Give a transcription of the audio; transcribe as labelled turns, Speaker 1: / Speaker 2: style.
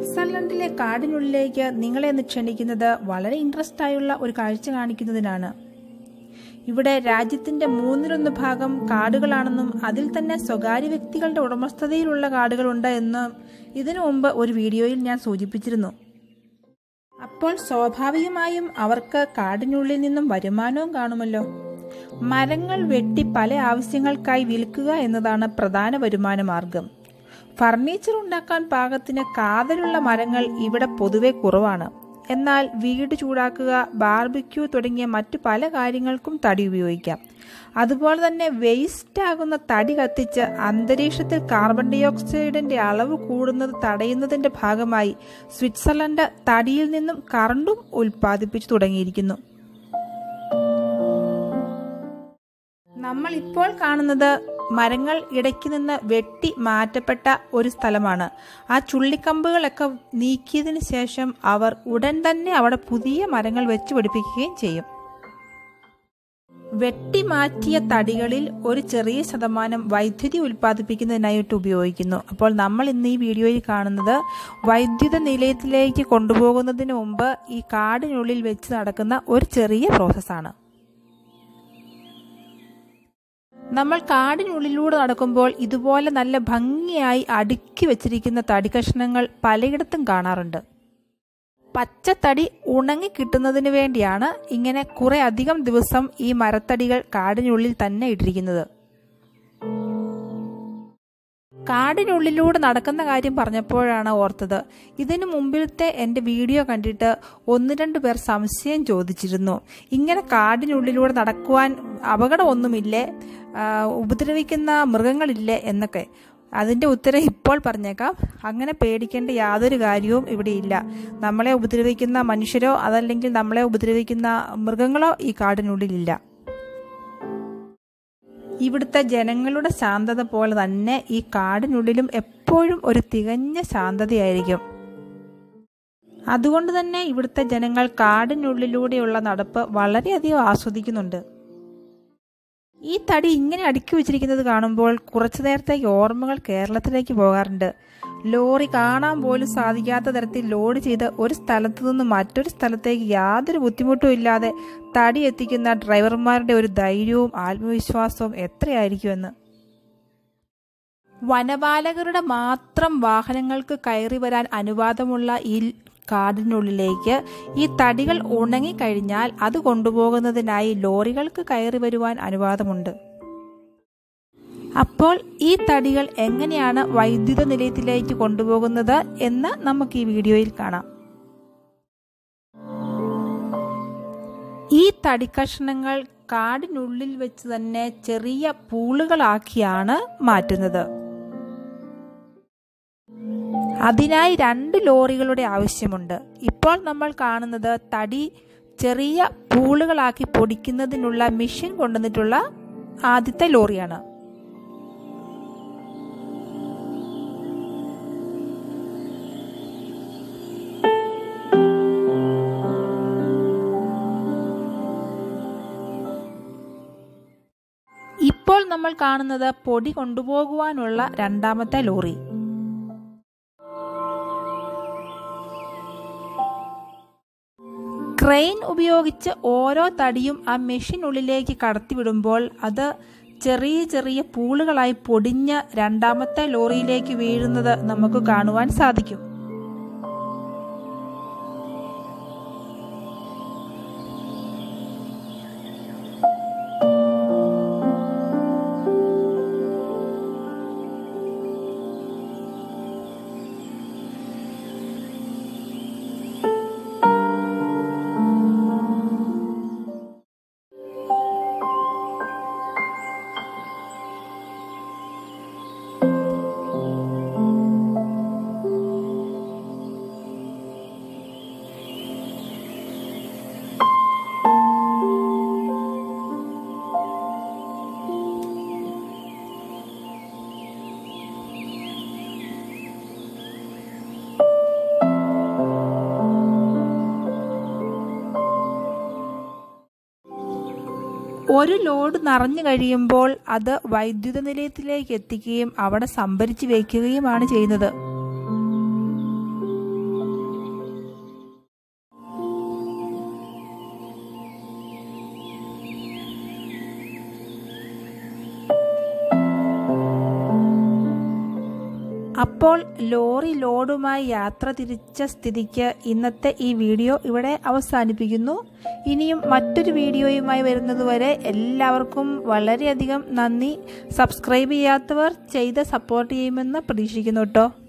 Speaker 1: സ്വിറ്റ്സർലൻഡിലെ കാടിനുള്ളിലേക്ക് നിങ്ങളെ ഒന്ന് ക്ഷണിക്കുന്നത് വളരെ ഇൻട്രസ്റ്റ് ആയുള്ള ഒരു കാഴ്ച കാണിക്കുന്നതിനാണ് ഇവിടെ രാജ്യത്തിന്റെ മൂന്നിലൊന്ന് ഭാഗം കാടുകളാണെന്നും അതിൽ തന്നെ സ്വകാര്യ വ്യക്തികളുടെ ഉടമസ്ഥതയിലുള്ള കാടുകളുണ്ട് എന്നും ഇതിനു മുമ്പ് ഒരു വീഡിയോയിൽ ഞാൻ സൂചിപ്പിച്ചിരുന്നു അപ്പോൾ സ്വാഭാവികമായും അവർക്ക് കാടിനുള്ളിൽ നിന്നും വരുമാനവും കാണുമല്ലോ മരങ്ങൾ വെട്ടി പല ആവശ്യങ്ങൾക്കായി വിൽക്കുക എന്നതാണ് പ്രധാന വരുമാന മാർഗം ഫർണിച്ചർ ഉണ്ടാക്കാൻ പാകത്തിന് കാതലുള്ള മരങ്ങൾ ഇവിടെ പൊതുവെ കുറവാണ് എന്നാൽ വീട് ചൂടാക്കുക ബാർബിക്യൂ തുടങ്ങിയ മറ്റു പല കാര്യങ്ങൾക്കും തടി ഉപയോഗിക്കാം അതുപോലെ തന്നെ വേസ്റ്റ് ആകുന്ന തടി കത്തിച്ച് അന്തരീക്ഷത്തിൽ കാർബൺ ഡൈ ഓക്സൈഡിന്റെ അളവ് കൂടുന്നത് തടയുന്നതിന്റെ ഭാഗമായി സ്വിറ്റ്സർലൻഡ് തടിയിൽ നിന്നും കറണ്ടും ഉൽപ്പാദിപ്പിച്ചു തുടങ്ങിയിരിക്കുന്നു നമ്മൾ ഇപ്പോൾ കാണുന്നത് മരങ്ങൾ ഇടയ്ക്ക് നിന്ന് വെട്ടി മാറ്റപ്പെട്ട ഒരു സ്ഥലമാണ് ആ ചുള്ളിക്കമ്പുകളൊക്കെ നീക്കിയതിനു ശേഷം അവർ ഉടൻ തന്നെ അവിടെ പുതിയ മരങ്ങൾ വെച്ച് പിടിപ്പിക്കുകയും ചെയ്യും വെട്ടി മാറ്റിയ തടികളിൽ ഒരു ചെറിയ ശതമാനം വൈദ്യുതി ഉൽപ്പാദിപ്പിക്കുന്നതിനായിട്ട് ഉപയോഗിക്കുന്നു അപ്പോൾ നമ്മൾ ഇന്ന് ഈ വീഡിയോയിൽ കാണുന്നത് വൈദ്യുത നിലയത്തിലേക്ക് കൊണ്ടുപോകുന്നതിന് മുമ്പ് ഈ കാടിനുള്ളിൽ വെച്ച് നടക്കുന്ന ഒരു ചെറിയ പ്രോസസ്സാണ് നമ്മൾ കാടിനുള്ളിലൂടെ നടക്കുമ്പോൾ ഇതുപോലെ നല്ല ഭംഗിയായി അടുക്കി വെച്ചിരിക്കുന്ന തടി കഷ്ണങ്ങൾ പലയിടത്തും കാണാറുണ്ട് പച്ചത്തടി ഉണങ്ങി കിട്ടുന്നതിന് വേണ്ടിയാണ് ഇങ്ങനെ കുറെ അധികം ദിവസം ഈ മരത്തടികൾ കാടിനുള്ളിൽ തന്നെ ഇട്ടിരിക്കുന്നത് കാടിനുള്ളിലൂടെ നടക്കുന്ന കാര്യം പറഞ്ഞപ്പോഴാണ് ഓർത്തത് ഇതിനു മുമ്പിലത്തെ എൻ്റെ വീഡിയോ കണ്ടിട്ട് ഒന്ന് രണ്ട് പേർ സംശയം ചോദിച്ചിരുന്നു ഇങ്ങനെ കാടിനുള്ളിലൂടെ നടക്കുവാൻ അപകടമൊന്നുമില്ലേ ഉപദ്രവിക്കുന്ന മൃഗങ്ങളില്ലേ എന്നൊക്കെ അതിൻ്റെ ഉത്തരം ഇപ്പോൾ പറഞ്ഞേക്കാം അങ്ങനെ പേടിക്കേണ്ട യാതൊരു കാര്യവും ഇവിടെ ഇല്ല നമ്മളെ ഉപദ്രവിക്കുന്ന മനുഷ്യരോ അതല്ലെങ്കിൽ നമ്മളെ ഉപദ്രവിക്കുന്ന മൃഗങ്ങളോ ഈ കാടിനുള്ളിലില്ല ഇവിടുത്തെ ജനങ്ങളുടെ ശാന്തത പോലെ തന്നെ ഈ കാടിനുള്ളിലും എപ്പോഴും ഒരു തികഞ്ഞ ശാന്തതയായിരിക്കും അതുകൊണ്ട് തന്നെ ഇവിടുത്തെ ജനങ്ങൾ കാടിനുള്ളിലൂടെയുള്ള നടപ്പ് വളരെയധികം ആസ്വദിക്കുന്നുണ്ട് ഈ തടി ഇങ്ങനെ അടുക്കി വെച്ചിരിക്കുന്നത് കാണുമ്പോൾ കുറച്ചു നേരത്തേക്ക് ഓർമ്മകൾ കേരളത്തിലേക്ക് പോകാറുണ്ട് ലോറി കാണാൻ പോലും സാധിക്കാത്ത തരത്തിൽ ലോഡ് ചെയ്ത് ഒരു സ്ഥലത്തു നിന്ന് മറ്റൊരു സ്ഥലത്തേക്ക് യാതൊരു ബുദ്ധിമുട്ടും ഇല്ലാതെ തടി എത്തിക്കുന്ന ഡ്രൈവർമാരുടെ ഒരു ധൈര്യവും ആത്മവിശ്വാസവും എത്രയായിരിക്കുമെന്ന് വനപാലകരുടെ മാത്രം വാഹനങ്ങൾക്ക് കയറി വരാൻ അനുവാദമുള്ള ഈ കാടിനുള്ളിലേക്ക് ഈ തടികൾ ഉണങ്ങിക്കഴിഞ്ഞാൽ അത് കൊണ്ടുപോകുന്നതിനായി ലോറികൾക്ക് കയറി വരുവാൻ അനുവാദമുണ്ട് അപ്പോൾ ഈ തടികൾ എങ്ങനെയാണ് വൈദ്യുത നിലയത്തിലേക്ക് കൊണ്ടുപോകുന്നത് എന്ന് നമുക്ക് ഈ വീഡിയോയിൽ കാണാം ഈ തടിക്കഷ്ണങ്ങൾ കാടിനുള്ളിൽ വെച്ച് തന്നെ ചെറിയ പൂളുകളാക്കിയാണ് മാറ്റുന്നത് അതിനായി രണ്ട് ലോറികളുടെ ആവശ്യമുണ്ട് ഇപ്പോൾ നമ്മൾ കാണുന്നത് തടി ചെറിയ പൂളുകളാക്കി പൊടിക്കുന്നതിനുള്ള മെഷീൻ കൊണ്ടുവന്നിട്ടുള്ള ആദ്യത്തെ ലോറിയാണ് ഇപ്പോൾ നമ്മൾ കാണുന്നത് പൊടി കൊണ്ടുപോകുവാനുള്ള രണ്ടാമത്തെ ലോറി ക്രെയിൻ ഉപയോഗിച്ച് ഓരോ തടിയും ആ മെഷീനുള്ളിലേക്ക് കടത്തിവിടുമ്പോൾ അത് ചെറിയ ചെറിയ പൂളുകളായി പൊടിഞ്ഞ് രണ്ടാമത്തെ ലോറിയിലേക്ക് വീഴുന്നത് നമുക്ക് കാണുവാൻ സാധിക്കും ഒരു ലോഡ് നിറഞ്ഞു കഴിയുമ്പോൾ അത് വൈദ്യുത നിലയത്തിലേക്ക് എത്തിക്കുകയും അവിടെ സംഭരിച്ചു വയ്ക്കുകയുമാണ് ചെയ്യുന്നത് അപ്പോൾ ലോറി ലോഡുമായി യാത്ര തിരിച്ച സ്ഥിതിക്ക് ഇന്നത്തെ ഈ വീഡിയോ ഇവിടെ അവസാനിപ്പിക്കുന്നു ഇനിയും മറ്റൊരു വീഡിയോയുമായി വരുന്നതുവരെ എല്ലാവർക്കും വളരെയധികം നന്ദി സബ്സ്ക്രൈബ് ചെയ്യാത്തവർ ചെയ്ത് സപ്പോർട്ട് ചെയ്യുമെന്ന് പ്രതീക്ഷിക്കുന്നു കേട്ടോ